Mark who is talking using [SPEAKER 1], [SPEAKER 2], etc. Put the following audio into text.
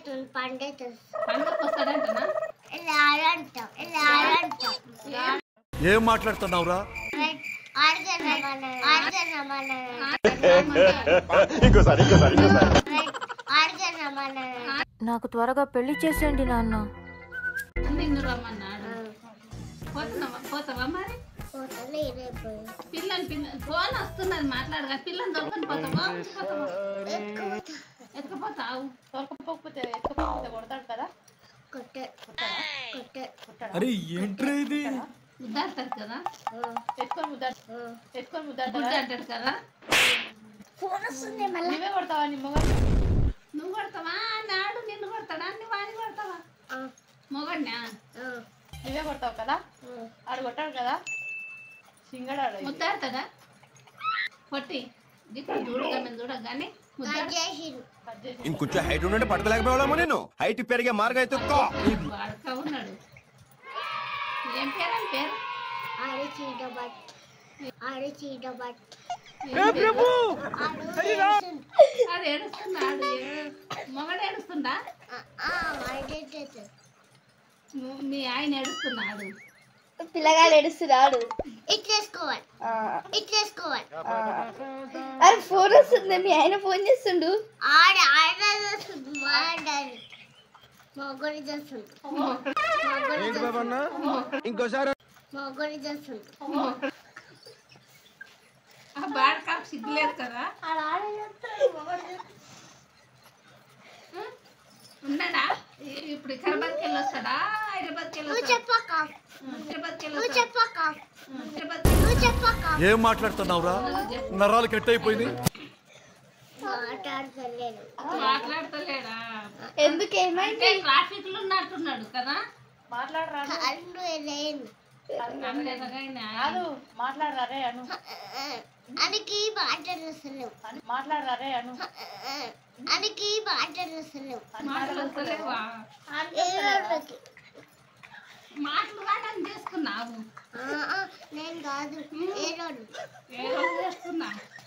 [SPEAKER 1] అవుతుంది పండుతుంది
[SPEAKER 2] పండుగకు వస్తాడంటనా
[SPEAKER 1] ఇలా ఆడంటాం ఇలా ఆడంటాం
[SPEAKER 3] ఏం మాట్లాడుతున్నావురా
[SPEAKER 1] ఆడుతున్నామన్నా ఆడుతున్నామన్నా
[SPEAKER 4] ఇంకోసారి ఇంకోసారి ఇంకోసారి
[SPEAKER 1] ఆడుతున్నామన్నా
[SPEAKER 5] నాకు త్వరగా పెళ్లి చేసేయండి నాన్న
[SPEAKER 2] నిన్ను రమ్మన్నాడు పోతున్నావా పోతావా మరి
[SPEAKER 1] పోతాను రేపు
[SPEAKER 2] పిల్లని పిల్ల ఫోన్ వస్తున్నది మాట్లాడగా పిల్లని దొరకని పోతావా పోతావా ఎత్తుకుపోతావు
[SPEAKER 6] దొరకపోతే ఎత్తుకోకపోతే కొడతాడు కదా
[SPEAKER 1] కొట్టే కొట్టే
[SPEAKER 3] అరే ఏంట్రా ఇది
[SPEAKER 2] ముద్దాడతాడు కదా
[SPEAKER 6] ఎత్తుకొని ముద్దాడు ఎత్తుకొని ముద్దాడు
[SPEAKER 2] గుడ్డ అంటాడు కదా
[SPEAKER 1] ఫోన్ వస్తుంది మళ్ళీ
[SPEAKER 6] నువ్వే కొడతావా నీ మొగ
[SPEAKER 2] నువ్వు కొడతావా నాడు నిన్ను కొడతాడా అన్ని వాడిని కొడతావా మొగడ్నా
[SPEAKER 6] నువ్వే కొడతావు కదా ఆడు కొట్టాడు కదా సింగడాడు
[SPEAKER 2] ముద్దాడతాడా కొట్టి దిక్కు చూడగా మేము చూడగానే ముద్దాడు
[SPEAKER 1] చేసిండు
[SPEAKER 4] ఇంకొంచెం హైట్ ఉండే పడతలేకపోయాము నేను హైట్ పెరిగే మార్గం అయితే
[SPEAKER 2] వాడుక ఉన్నాడు ఏం పేరు అని పేరు
[SPEAKER 1] ఆడు చీడబట్ ఆడు చీడబట్
[SPEAKER 2] ఏం పేరు?
[SPEAKER 1] ఆడు చేసిండు.
[SPEAKER 2] అది ఏడుస్తున్నాడు మొగడు ఏడుస్తుందా
[SPEAKER 1] ఆ, ఆడేటట్టు.
[SPEAKER 2] ము- మీ ఆయన ఏడుస్తున్నాడు
[SPEAKER 7] పిల్లగాడు ఏడుస్తున్నాడు
[SPEAKER 1] ఇట్లేసుకోవాలి ఇట్లేసుకోవాలి
[SPEAKER 7] అరే ఫోన్ వస్తుంది మీ ఆయన ఫోన్ చేస్తుండు
[SPEAKER 1] ఆడ ఆడ చేస్తుంది మాడాలి మొగడు చేస్తుంది మొగడు చేస్తుంది
[SPEAKER 4] ఇంకోసారి
[SPEAKER 1] మొగడు చేస్తుంది
[SPEAKER 2] ఆ బాడకా సిగ్గులేదు కదా
[SPEAKER 1] ఆడ ఆడ చేస్తాడు మొగడు చేస్తాడు
[SPEAKER 2] ఉన్నాడా ఈ- ఇప్పుడు హైదరాబాద్కి వెళ్ళి వస్తాడా హైదరాబాద్కి వెళ్ళి
[SPEAKER 1] నువ్వు
[SPEAKER 2] వస్తాడా
[SPEAKER 1] చెప్పక్క
[SPEAKER 2] హైదరాబాద్కి వెళ్ళి
[SPEAKER 1] నువ్వు
[SPEAKER 2] వస్తాడా
[SPEAKER 1] చెప్పక్క
[SPEAKER 2] హైదరాబాద్కి
[SPEAKER 1] నువ్వు చెప్పక్క
[SPEAKER 3] ఏం మాట్లాడుతున్నావురా నరాలు కట్ అయిపోయినాయి
[SPEAKER 1] మాట్లాడతలేను
[SPEAKER 2] మాట్లాడతలేడా
[SPEAKER 7] ఎందుకు ఏమైంది
[SPEAKER 2] అంటే ట్రాఫిక్ లో ఉన్నట్టున్నాడు కదా
[SPEAKER 6] మాట్లాడరా
[SPEAKER 1] అన్ను లేను
[SPEAKER 2] అనలేదగానే
[SPEAKER 6] కాదు మాట్లాడరా రే అను
[SPEAKER 1] అనికి మాట్లాడలేవు
[SPEAKER 6] మాట్లాడరా రే అను
[SPEAKER 1] అనికి మాట్లాడలేవు
[SPEAKER 2] మాట్లాడతలేవా
[SPEAKER 1] ఏడోళ్ళకి
[SPEAKER 2] మాటలు కానీ చేసుకున్నావు
[SPEAKER 1] నేను కాదు ఏడోడు
[SPEAKER 2] ఏ రోజు చేస్తున్నా